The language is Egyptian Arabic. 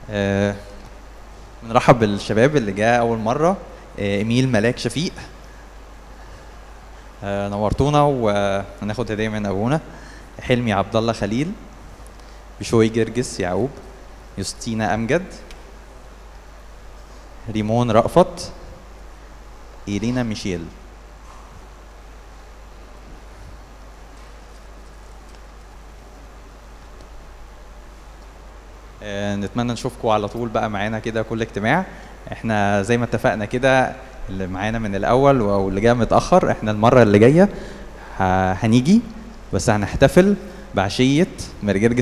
آه، بنرحب بالشباب اللي جاء اول مره آه، ايميل ملاك شفيق آه، نورتونا وهناخد هديه من ابونا حلمي عبد الله خليل بشوي جرجس يعقوب يوستينا امجد ريمون رأفت إيرينا ميشيل آه، نتمنى نشوفكم على طول بقى معانا كده كل اجتماع احنا زي ما اتفقنا كده اللي معانا من الاول او اللي جاي متاخر احنا المره اللي جايه ه- هنيجي بس هنحتفل بعشيه مرجرجس